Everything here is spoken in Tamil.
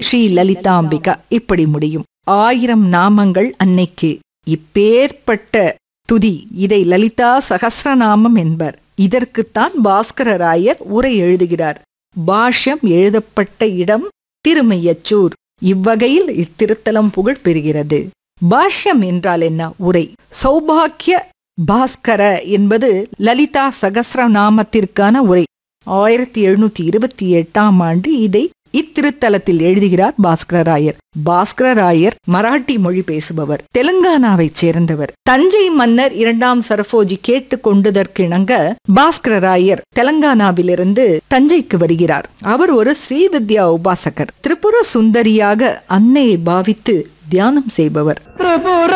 ஸ்ரீ லலிதாம்பிகா இப்படி முடியும் ஆயிரம் நாமங்கள் அன்னைக்கு இப்பேற்பட்ட துதி இதை லலிதா சகஸ்ரநாமம் என்பர் இதற்குத்தான் பாஸ்கரராயர் உரை எழுதுகிறார் பாஷ்யம் எழுதப்பட்ட இடம் திருமையச்சூர் இவ்வகையில் இத்திருத்தலம் புகழ் பெறுகிறது பாஷ்யம் என்றால் என்ன உரை சௌபாக்கிய பாஸ்கர என்பது லலிதா சகஸ்ரநாமத்திற்கான உரை ஆயிரத்தி எழுநூத்தி இருபத்தி எட்டாம் ஆண்டு இதை இத்திருத்தலத்தில் எழுதுகிறார் பாஸ்கரராயர் பாஸ்கரராயர் மராட்டி மொழி பேசுபவர் தெலுங்கானாவைச் சேர்ந்தவர் தஞ்சை மன்னர் இரண்டாம் சரபோஜி கேட்டுக் கொண்டதற்கிணங்க பாஸ்கரராயர் தெலங்கானாவிலிருந்து தஞ்சைக்கு வருகிறார் அவர் ஒரு ஸ்ரீவித்யா உபாசகர் திரிபுர சுந்தரியாக அன்னையை பாவித்து தியானம் செய்பவர் திரிபுர